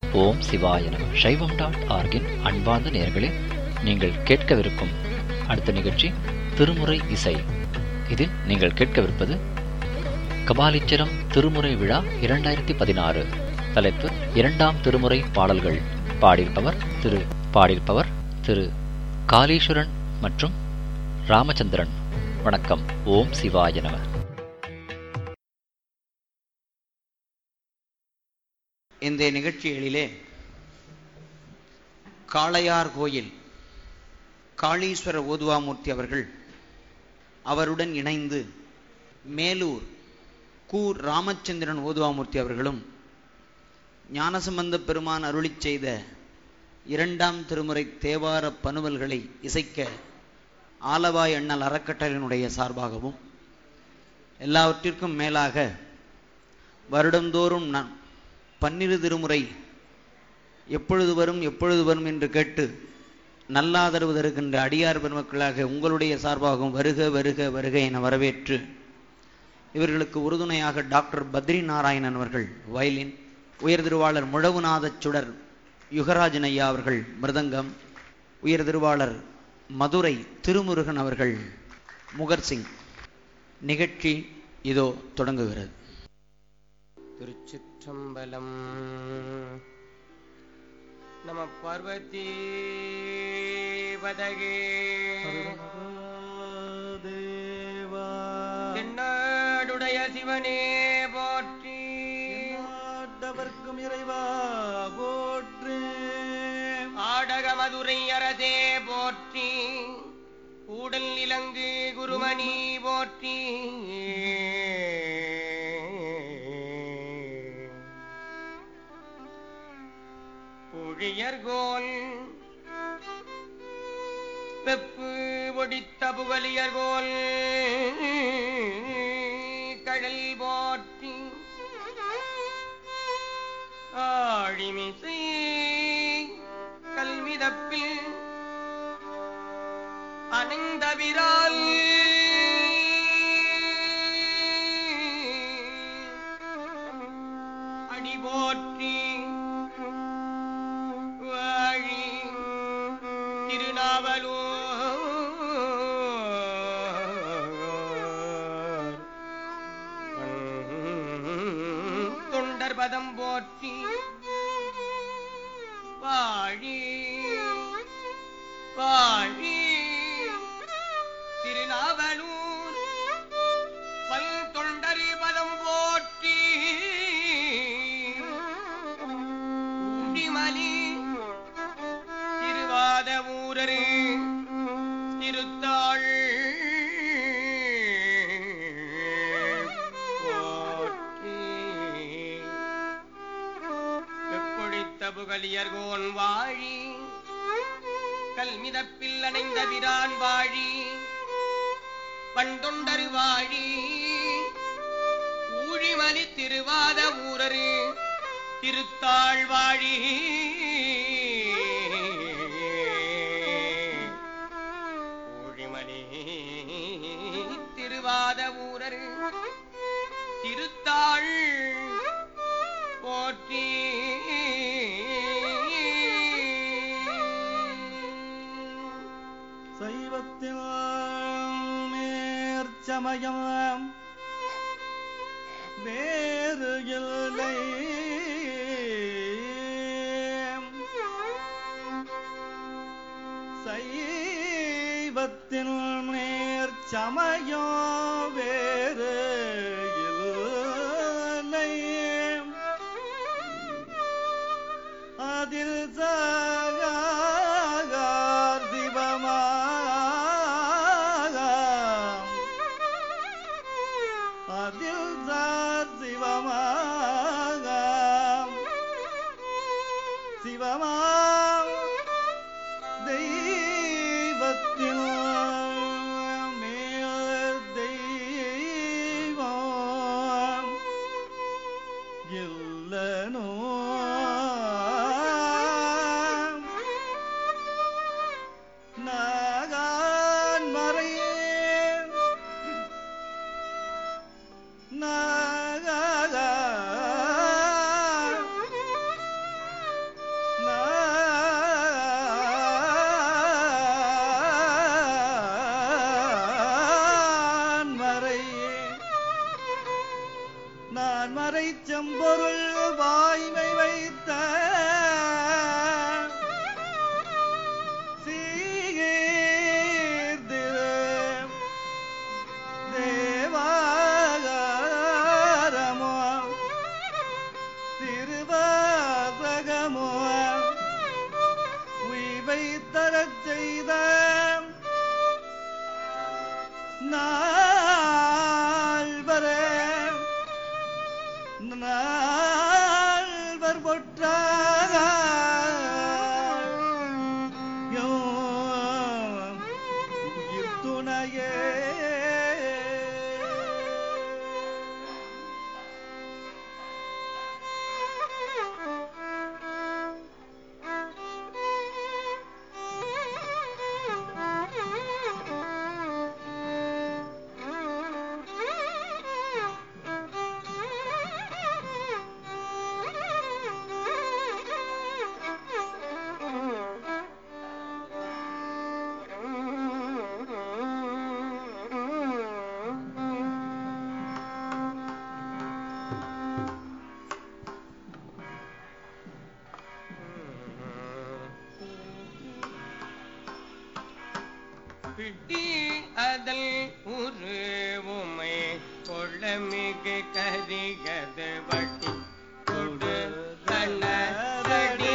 ஓம் சிவாய நம சைவம் டாட் ஆர்கின் அன்பார்ந்த நேயர்களே நீங்கள் கேட்கவிருக்கும் அடுத்த நிகழ்ச்சி திருமுறை இசை இதில் நீங்கள் கேட்கவிருப்பது கபாலீச்சரம் திருமுறை விழா இரண்டாயிரத்தி பதினாறு தலைப்பு இரண்டாம் திருமுறை பாடல்கள் பாடியிருப்பவர் திரு பாடியிருப்பவர் திரு காளீஸ்வரன் மற்றும் ராமச்சந்திரன் வணக்கம் ஓம் சிவாய நம இந்த நிகழ்ச்சிகளிலே காளையார் கோயில் காளீஸ்வர ஓதுவாமூர்த்தி அவர்கள் அவருடன் இணைந்து மேலூர் கூர் ராமச்சந்திரன் ஓதுவாமூர்த்தி அவர்களும் ஞானசம்பந்த பெருமான் அருளிச் செய்த இரண்டாம் திருமுறை தேவார பனுவல்களை இசைக்க ஆலவாய் அண்ணல் அறக்கட்டளையினுடைய சார்பாகவும் எல்லாவற்றிற்கும் மேலாக வருடந்தோறும் நான் பன்னிரு திருமுறை எப்பொழுது வரும் எப்பொழுது வரும் என்று கேட்டு நல்லாதரவு தருகின்ற அடியார் பெருமக்களாக உங்களுடைய சார்பாகவும் வருக வருக வருக என வரவேற்று இவர்களுக்கு உறுதுணையாக டாக்டர் பத்ரி நாராயணன் அவர்கள் வயலின் உயர் திருவாளர் முழவுநாதச் சுடர் யுகராஜன் ஐயா அவர்கள் மிருதங்கம் உயர் திருவாளர் மதுரை திருமுருகன் அவர்கள் முகர்சிங் நிகழ்ச்சி இதோ தொடங்குகிறது திருச்சிற்றம்பலம் நம பார்வதி பதகே தென்னாடுடைய சிவனே போற்றி ஆண்டவர்க்கும் இறைவா போற்று ஆடக மதுரை அரசே போற்றி கூடல் இலங்கு குருமணி போற்றி புழியர்கோல் வெப்பு ஒடித்த புகழியர்கோல் கடல் போற்றி ஆழிமிசை கல்விதப்பில் அனந்தவிரால் அடி போற்றி வாழி திருநாவலூர் தொண்டர் பதம் போற்றி வாழி வாழி திருநாவலூர் பல் தொண்டர் பதம் போற்றி ஊழிமலி திருவாத ஊரரு திருத்தாள் போற்றி வெப்பொழித்த புகழியர்கோன் வாழி கல்மிதப்பில் அணைந்த பிரான் வாழி பண்டொண்டரு வாழி ஊழிமலி திருவாத ஊரரு திருத்தாள் வாழி ஊழிமலி திருவாத ஊரரு திருத்தாள் போற்றி சைவத்தில் மேற்சமயம் வேறு இல்லை சைவத்தில் மேற்சமயம் வேறு இல்லை அதில் சாகார் சிவமாக அதில் சார் சிவமாக சிவமா தெய்வத்தில் மேல் தெய்வம் இல்லனோ நாகான் மறையே நாகா நான் மறை நான் மறை செம்பொருள் வாய்மை வைத்த சீர்திரு தேவாரமோ திருவாசகமோ உய்வை தரச் செய்த நால்வரே நால்வர் பொற்றாக உயிர் துணையே பிடி அதல் உரு உமை கொள்ளமிகு கரிகது வட்டி கொடு கண்ணடி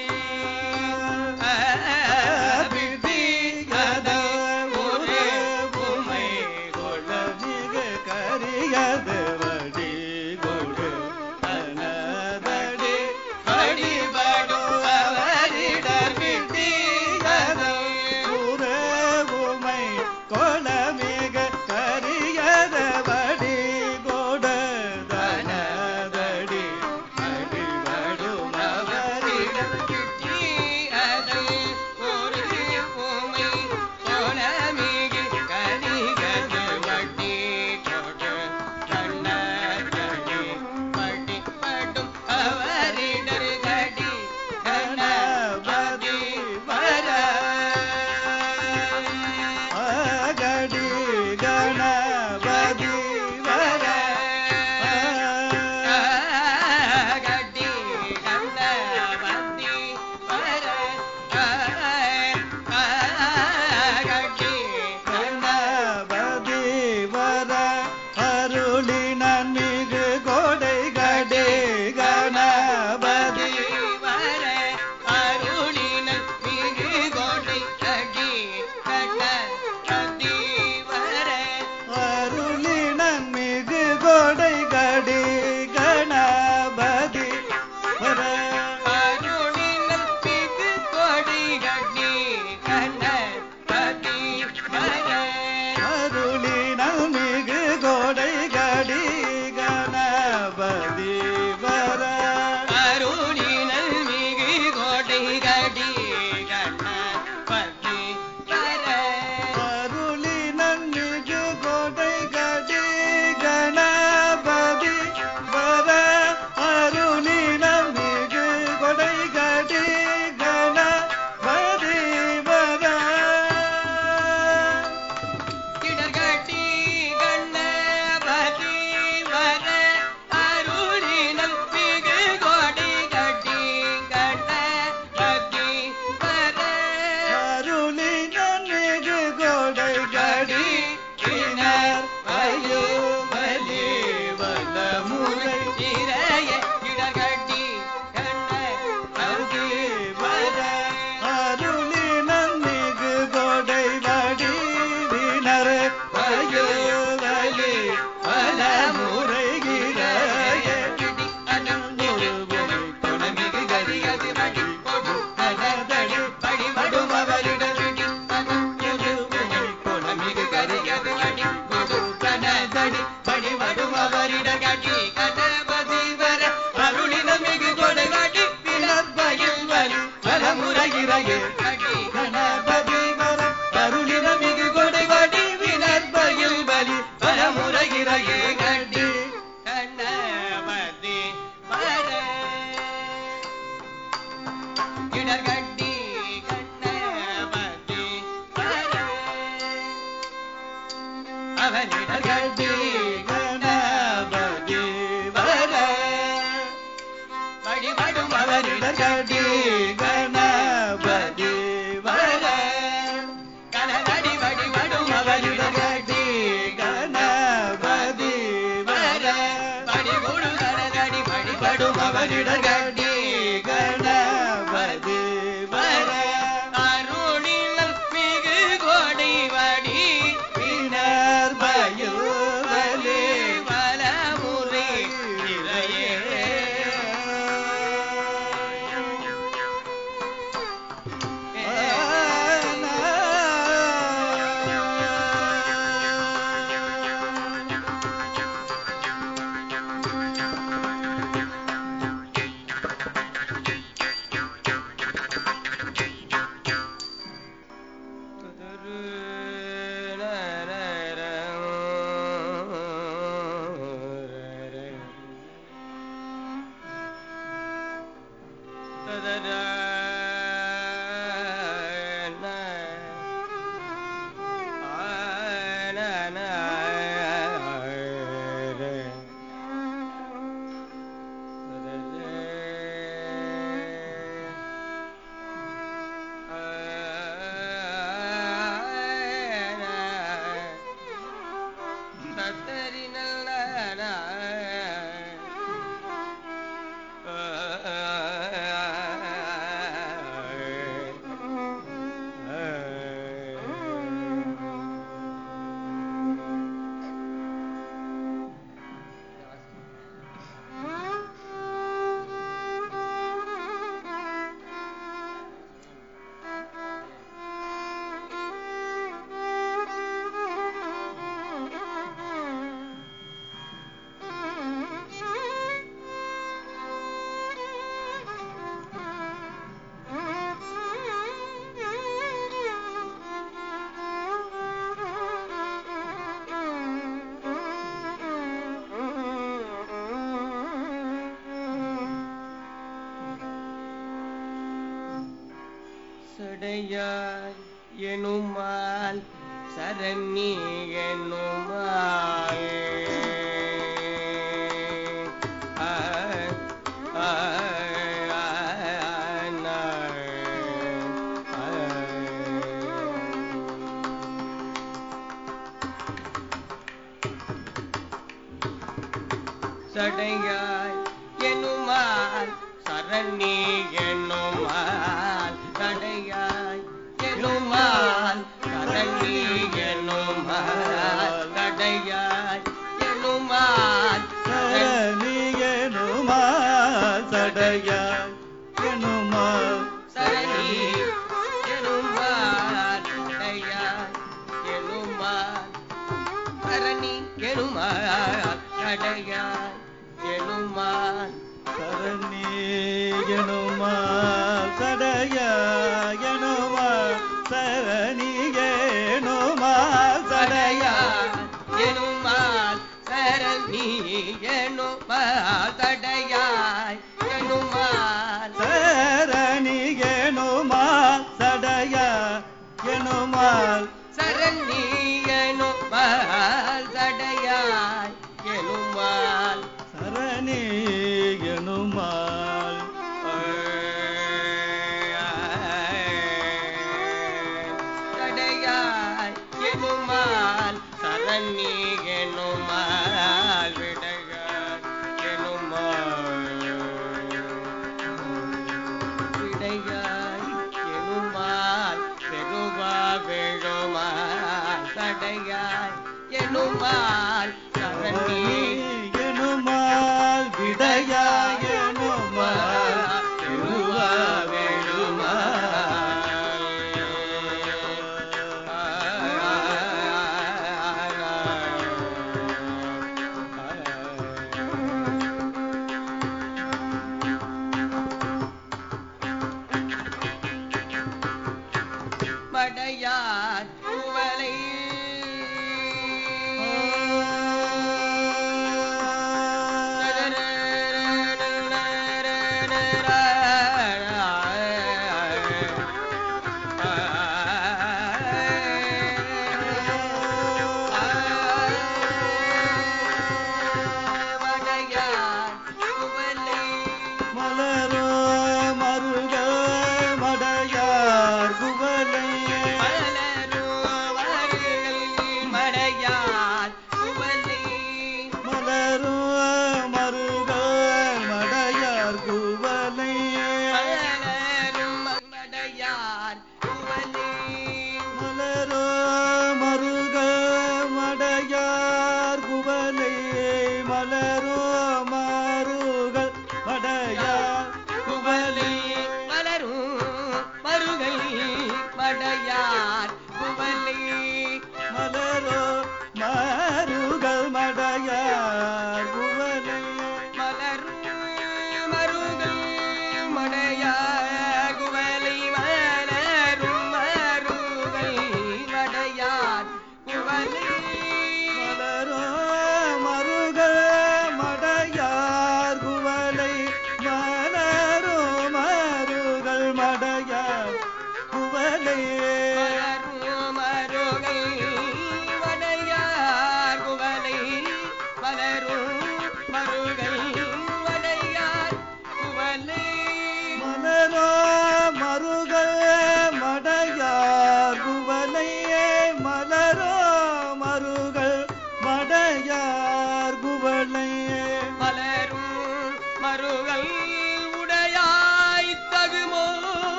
பிடி அதல் உரு உமை கொள்ள மிக கரியது வடி கொடு அனதடி அடிபடும் அவரிடர் பிடி அதல் உறவுமை கொளமிக கரியத வடி கொடு தனதடி அடிபடும் அவரிடம் கணபதி வர அகடி கணபதி வர கணபதி வர அருளி நன்மிகு கொடை கடே கணபதி அருளி நன்மிகு கொடை கடே கணபதி வர அருளி நன்மிகு கொடை கடி கணபதி வர அருளினல் மிகு கோட்டை கடி கண்ணபதி வர அருளி நன்மிகு கொடை கடி கணபதி வர அருளி நன்மிகு கொடை கடி கணபதி வர இடர்கட்டி கண்ணபதி வர அருளினல் மிகு கோட்டை கட்டி கண்ணபதி வர அருளி நன்மிகு கொடை கடி கிணர் அயோமலி வல்லமுறை இறைய இடர்கட்டி கண்ணபதி வர அருளி நன்மிகு கொடை வடி வினர் அயோமலி வல்லமுறை கிரைய கணபதி வர அருளி நன்மிகு கொடை வடி வினர் பயில் பலி பலமுறைகிறையே கண்டி கண்ணபதி வர இடர்கடி கணபதி வர அருளினல் மிகு கொடி வடி பின்னர் மயுவலே வலமுறை இறையே சடையாய் எனுமால் சரணி எனுமால் ஆ, ஆ, ஆ, நா, ஆ. சடையாய் எனுமால் சரணி எனுமால் சடையாய் எனுமால் சரணி எனுமால் சடையாய் எனுமால் சரணி சரணியனுமா சடையா எனுமா சரணி எனுமால் சடையாய் எனுமால் சரணி எனுமால் சடையாய் எனுமால் சரணியனுமா சடையா எனுமா சரணியனுமா சடையா எனுமால் சரணி எனுமால் தடையாய் எனுமால் சரணியனுமா சடையா எனுமால் சரணி எனுமால் தடையாய் எனுமால் சரணியனுமால் தடையாய் எனுமால் சரணி எனுமால் விடையாய் எனுமால் விடையாய் எனுமால் பெருவா விழுமால் தடையாய் எனுமால் சரணி எனுமால் விடையாயனுமால் மடையார் குவலை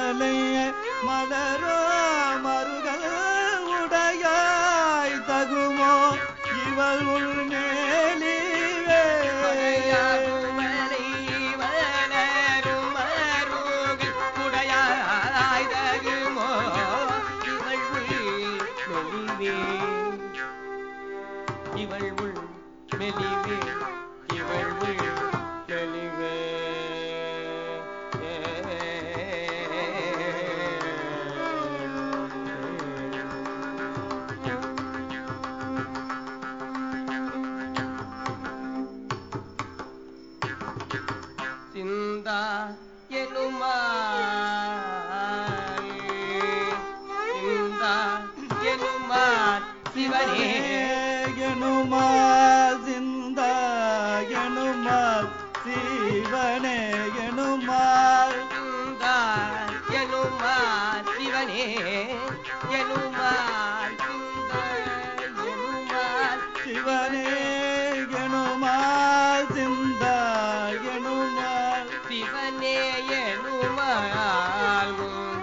குவலைய மலரோ மருகள் உடையாய் தகுமோ இவள் உள்மேலிவே மலை வளரும் மருகில் உடையாய் தகுமோ இவள் உள் மெலிவே இவள் உள் மெலிவே இவள் உள் மெலிவே சிந்தா எனுமா சிந்தா எனுமா சிவனே எனுமா சிந்தா எனுமா சிவனே எனுமா சிந்தா எனுமா சிவனே எனுமா சிந்தா எனுமா சிவனே எனுமா சிந்தா எனுமா சிவனே எனுமால் முந்த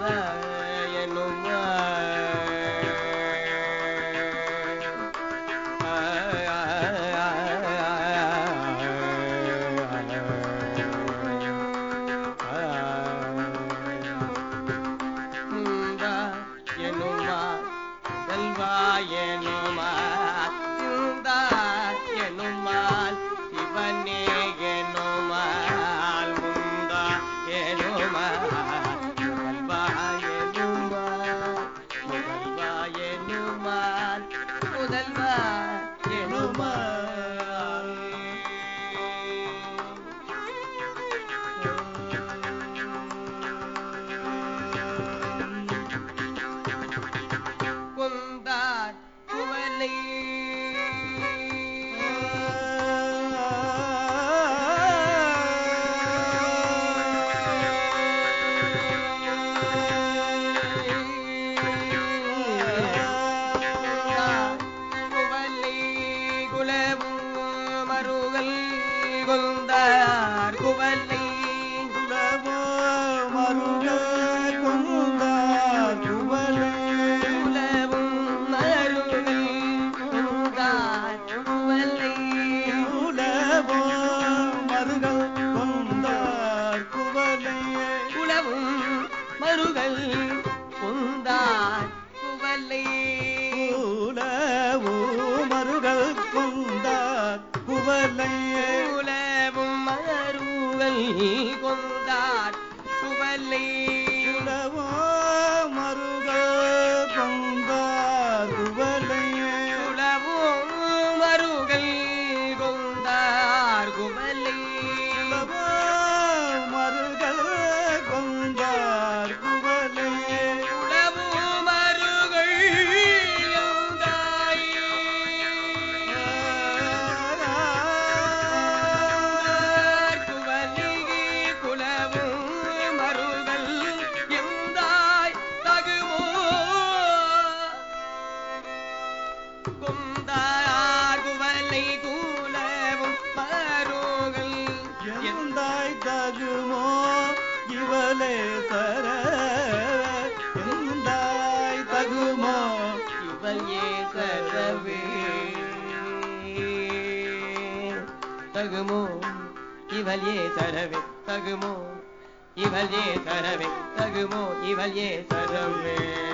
முந்தா எனுமா செல்வா எனுமா சிந்தா எனுமால் சிவனே எனுமால் முந்தா எனுமால் முதல்வா எனுமால் முதல்வா எனுமால் முதல்வா எனுமால் கொந்தார் குவலை குவலை குலவும் மருகல் கொந்தார் குவலை குலவோ மருக கொண்டார் குவலே குலவும் மருகல் கொந்தார் குவலை குலவோ மருகள் கொண்டார் குவலையே குலவும் மருகல் கொந்தார் குவலை குலவோ மருகள் கொண்டார் குவலையே குலவும் மருகல் கொந்தார் குவலை குலவோ மருகள் கொண்டார் குவலையே குலவும் மருகல் கொந்தார் குவலை குலவோ மருகள் கொண்டார் குவலையே குலவும் மருகல் கொந்தாய் குவலி குலவும் மருகல் எந்தாய் தகுமோ குந்தார் குவலை குலவும் மருகல் எந்தாய் தகுமோ இவளே தர எந்தாய் தகுமோ இவள் ஏசரவே தகுமோ இவள் ஏசரவே தகுமோ இவள் ஏசரவே தகுமோ இவள் ஏசரவே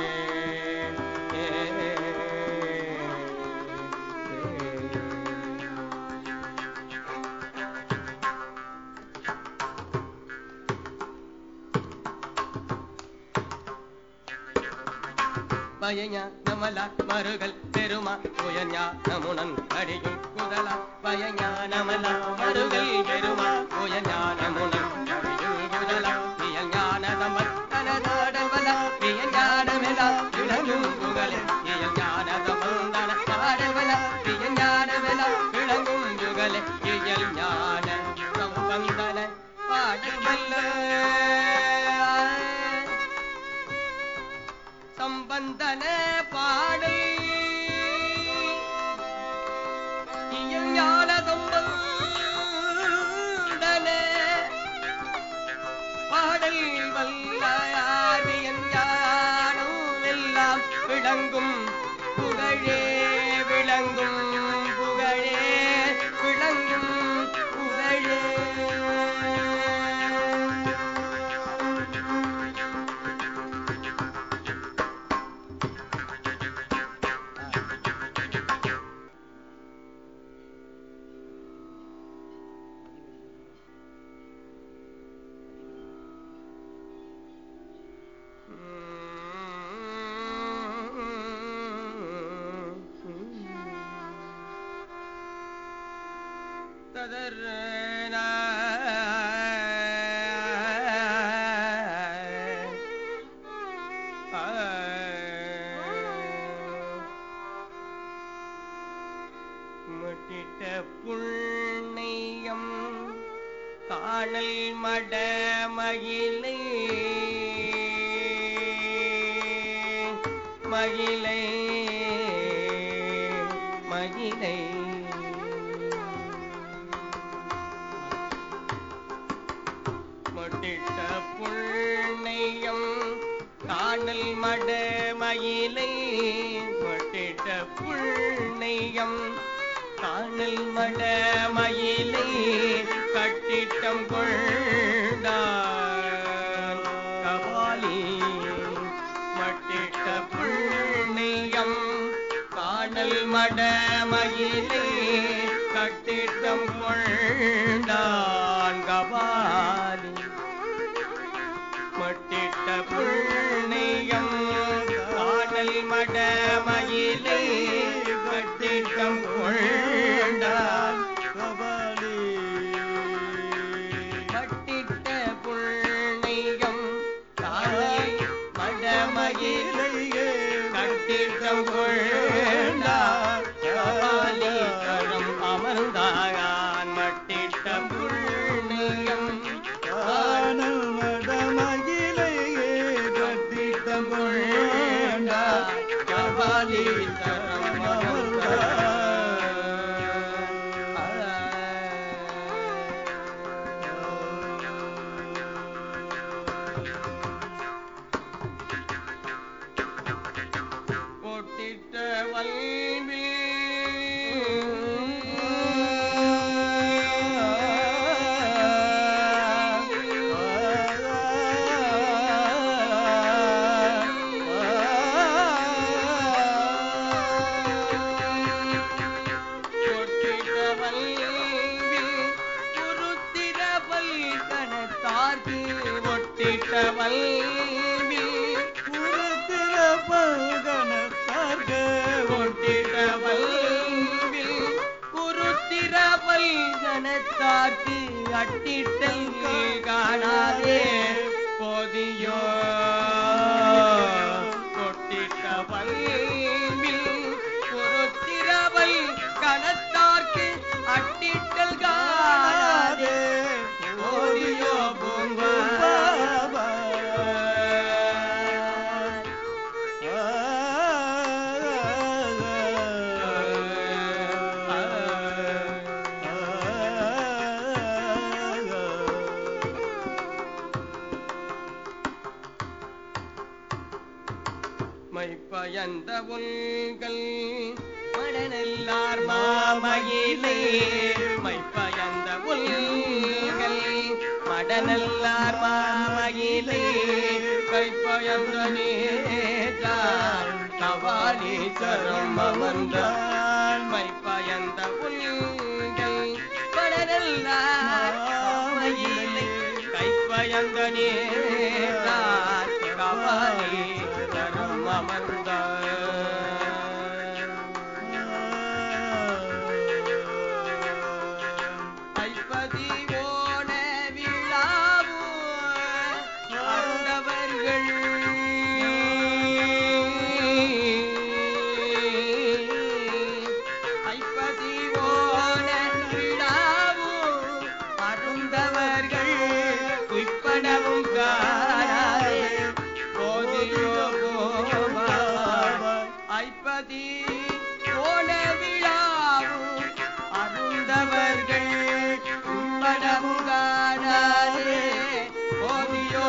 பயஞ நமல மருகல் பெருமா உயஞா நமுனன் அடியும் குதல பயஞா நமல மருகல் பெருமா உயஞா நமுனன் அடியும் குதல இயஞான சமத்தன நாடவல இயஞானமெல இளங்கும் குகலே இயஞான சமந்தன நாடவல இயஞானமெல இளங்கும் குகலே இயல் ஞான சம்பந்தன பாடவல்ல சம்பந்தன பாடல் இயல் ஞான சம்பந்தன பாடல் வல்லார் முட்டிட்ட புண்ணியம் காணல் மட மகிழை மகிழை மகிழை முட்டிட்ட புண்ணியம் காணல் மட மயிலை முட்டிட்ட புண்ணியம் காணல் மட மயிலை கட்டிட்டம் கொண்டான் கபாலி மட்டிட்ட புண்ணியம் காணல் மட மயிலை கட்டிட்டம் கொண்டான் கபாலி மட்டிட்ட புண்ணியம் காணல் மட மயிலை கட்டிட்டம் கொண்டான் கட்டிட்ட புண்ணியம் காணல் மட மயிலை கட்டிட்டம் கொண்டான் கபாலி கரம் அமர்ந்தான் மட்டிட்ட புண்ணியம் காணல் கட்டிட்டம் கொண்டான் கபாலி கரம் போட்டிட்ட வல்வி போட்டிட்ட வல்வி குருத்திர வல்கணத்தார்க்கு ஒட்டிட்ட வல்வி ஒட்டிட்ட வல்வில் குருத்திரவல் கணத்தாக்கு அட்டிட்டல் காணாதே போதியோ கொட்டிட்ட வல்வில் குருத்திரவல் கணத்தார்க்கு அட்டிட்டல் காணாதே போதியோ பூம்பா மைப்பயந்த உல்கள் மடனெல்லார் மாமயிலே மைப்பயந்த உல்கள் மடனெல்லார் மாமயிலே கைப்பயந்த நேற்றார் கவாலீஸ்வரம் அமர்ந்தார் மைப்பயந்த உல்கள் மடனெல்லார் மாமயிலே கைப்பயந்த நேற்றார் கவாலீஸ்வரம் அமர்ந்தார் ஐப்பதி ஓண விழாவோ ஆண்டவர்கள் ஐப்பதி ஓண விழாவோ அருந்தவர்கள் குய்ப்படவும் காணாதே போதியோ போவார் ஐப்பதி ஓண விழாவும் அருந்தவர்கள் உட்படவும் காணாதே போதியோ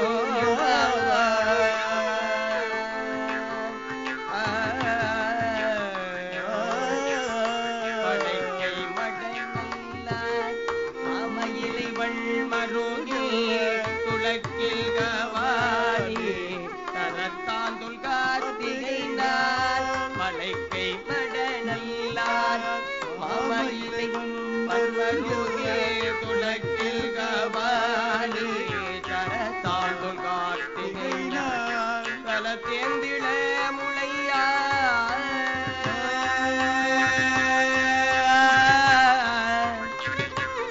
படைக்கை மடங்கல்லார் அமையிலை வள்மருகே துளக்கில் கவாரி தரத்தாந்துல் கார்த்திகை நாள் மலைக்கை மடனல்லார் மாமயிலை வள்மருகே துளக்கில் கவாரி தரத்தாந்துல் கார்த்திகை நாள் தல தேந்திட முளையா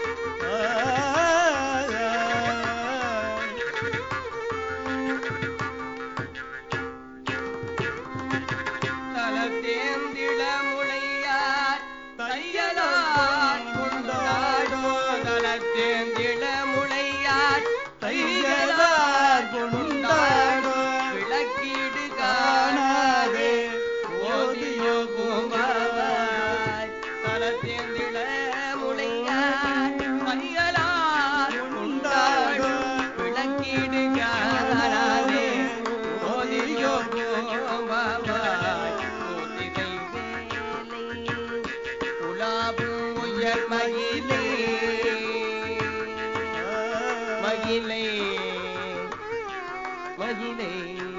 மகிழே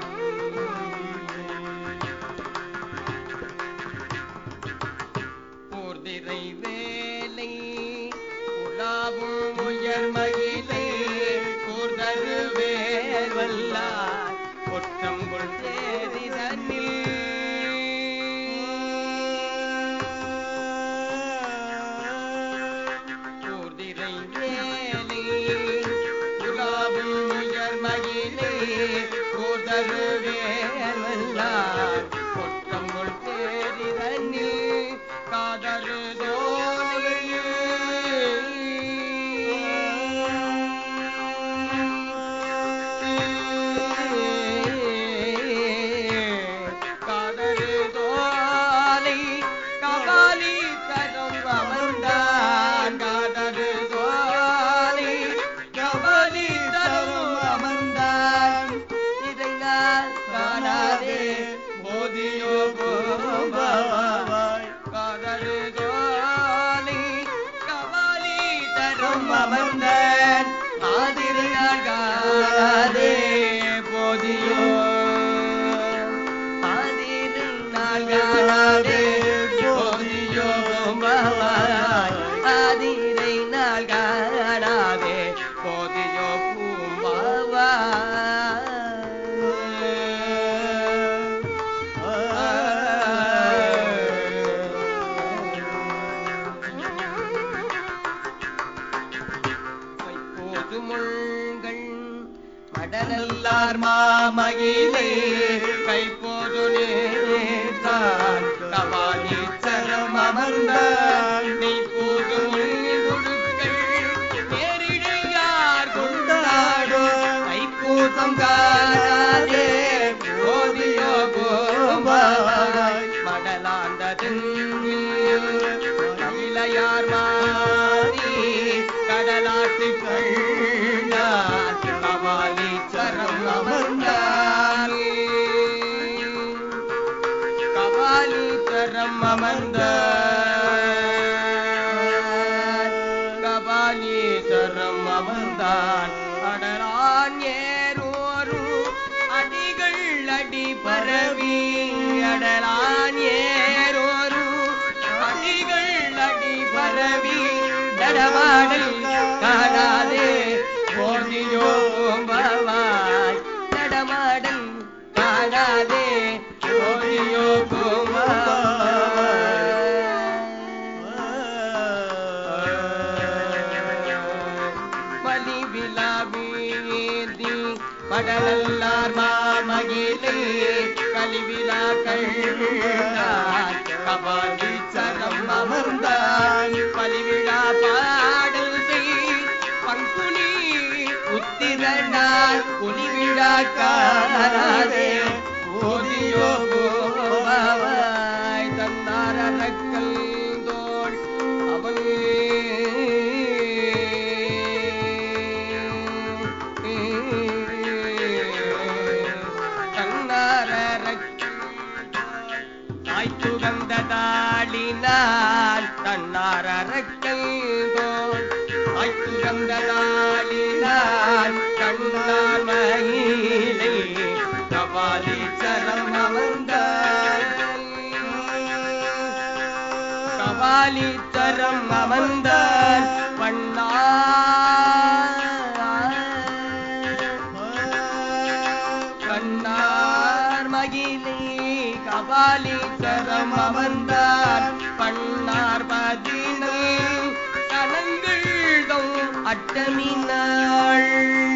போர்திரை வேலை உலாவும் உயர் மகிழே போர்தரு வேல்வல்லார் ஒற்றங்குள் தேரிதனில் போர்திரை வேலை உலாவும் உயர் மகிழே போர்தரு வேல்வல்லார் ஒற்றங்குள் தேரிதனில் காதரு காதரு தோலை கபாலி தரும் அமர்ந்தான் காதரு தோலை கபாலி தரும் அமர்ந்தான் இதை நான் காணாதே போதியோ போவாய் காதரு தோலை கபாலி தரும் அமர்ந்தான் ஆதிரியால் காணாதே போதியோ ஆதிரியால் காணாதே போதியோ போவாய் ஆதிரை நாள் காணாதே போதியோ பூம்பாவாய் முள்கள் மடலல்லார் மாமகிலே கைப்போது நேர்தான் கபாலி சரம் அமர்ந்தார் நீ போது முள்குடுக்கள் நேரிடையார் கொண்டாடும் தைப்பூசம் காணாதே போதியோ போவாய் மடலாந்ததில் இளையார் மாறி கடலாட்டு கண்டார் கபாலி சரம் அமர்ந்தார் கபாலி சரம் அமர்ந்தார் கபாலி சரம் அமர்ந்தான் அடரான் ஏறோரு அடிகள் அடி பரவி அடலான் ஏறோரு அடிகள் அடி பரவி நடமாடல் காணாதே போதியோ போம்பவாய் நடமாடல் காணாதே போதியோ பலி விழாவீதி படலல்லார் மாமகிலே கலிவிழா கண்டார் கபாலி சரம் அமர்ந்தான் பலிவிழா பாடல் செய் பங்குனி உத்திரண்டால் புலிவிழா காணாதே போதியோ போவாய் தன்னார் அரக்கல் தோள் அவன் தன்னார் அரக்கல் தாய்த்துகந்த தாளினால் தன்னார் அரக்கல் தோள் தாய்த்துகந்த தாளினால் கண்ணார் மயிலை கபாலி சரம் அமர்ந்தார் கபாலி சரம் அமர்ந்தார் வண்ணா கண்ணார் மகிழே கபாலி சரம் அமர்ந்தார் பண்ணார் பதினை கணங்கள்தம் அட்டமி நாள்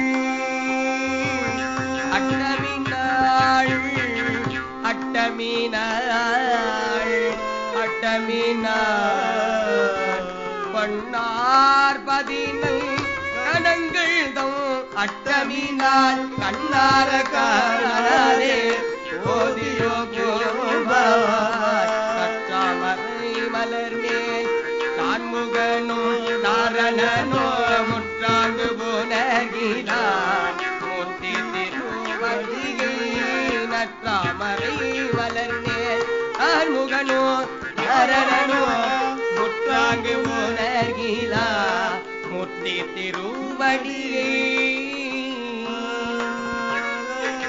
அட்டமி நாள் அட்டமி நாள் அட்டமி நாள் பண்ணார் பதினை கணங்கள்தம் அட்டமினால் கண்ணார காணாரே ஓதியோ போவாய் கற்றாமரை மலர் மேல் கான்முகனும் நாரணனோ முற்றாங்கு புனகிலான் மூர்த்தி திருவடியை நற்றாமரை மலர் மேல் கான்முகனோ நாரணனோ முற்றாங்கு புனகிலா முத்தி திருவடியை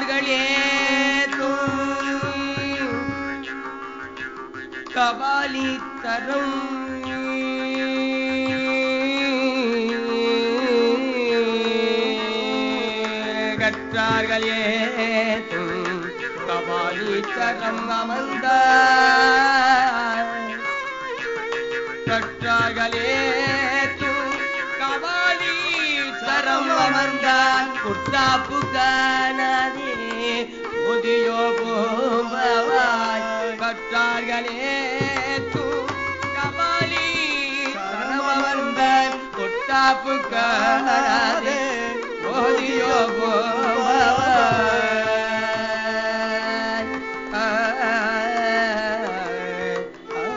கற்றார்கள் ஏத்தும் கபாலி தரும் கற்றார்கள் ஏத்தும் கபாலி தரம் அமர்ந்த கற்றார்களே கபாலி சரம் அமர்ந்தான் குட்டாப்பு காணாதே முதியோ போவாய் கற்றார்களே கபாலி சரம் அமர்ந்தான் குட்டாப்பு காணாதே முதியோ போவாய் ஆ, ஆ, ஆ.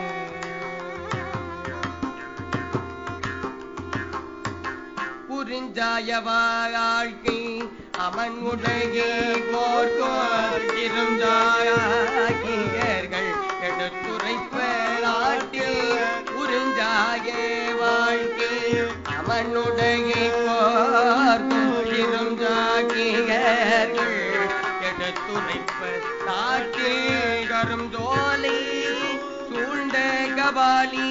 புரிஞ்சாய வாழ்க்கை அவன் உலகே போர்க்கோர் இருந்தார்கள் எடுத்துரைப்ப நாட்டில் புரிஞ்சாய வாழ்க்கை அவனுடைய போர்க்கோர் இருந்தார்கள் எடுத்துரைப்ப நாட்டில் கருந்தோலை சூழ்ந்த கபாலி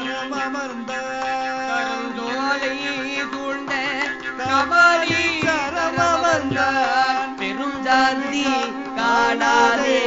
கருந்தோலை சூழ்ந்த கபாலி சரமவந்தான் பெருஞ்சாந்தி காணாதே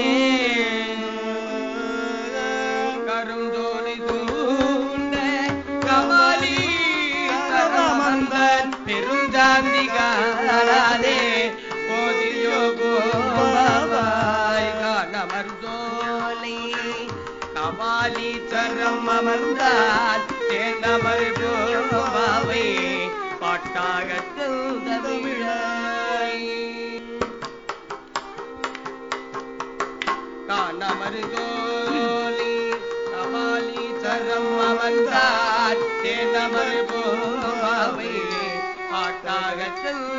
கருந்தோலை சூழ்ந்த கபாலி சரமவந்தான் பெருஞ்சாந்தி காணாதே போதியோ போவாய் காணமர்ந்தோலை கபாலி சரம் அமர்ந்தால் தேர்ந்தமர் போவாவை பாட்டாக தமிழாய் காணமர் தோலி கபாலி சரம் அமர்ந்தால் தேர்ந்தமர் போவாவை பாட்டாக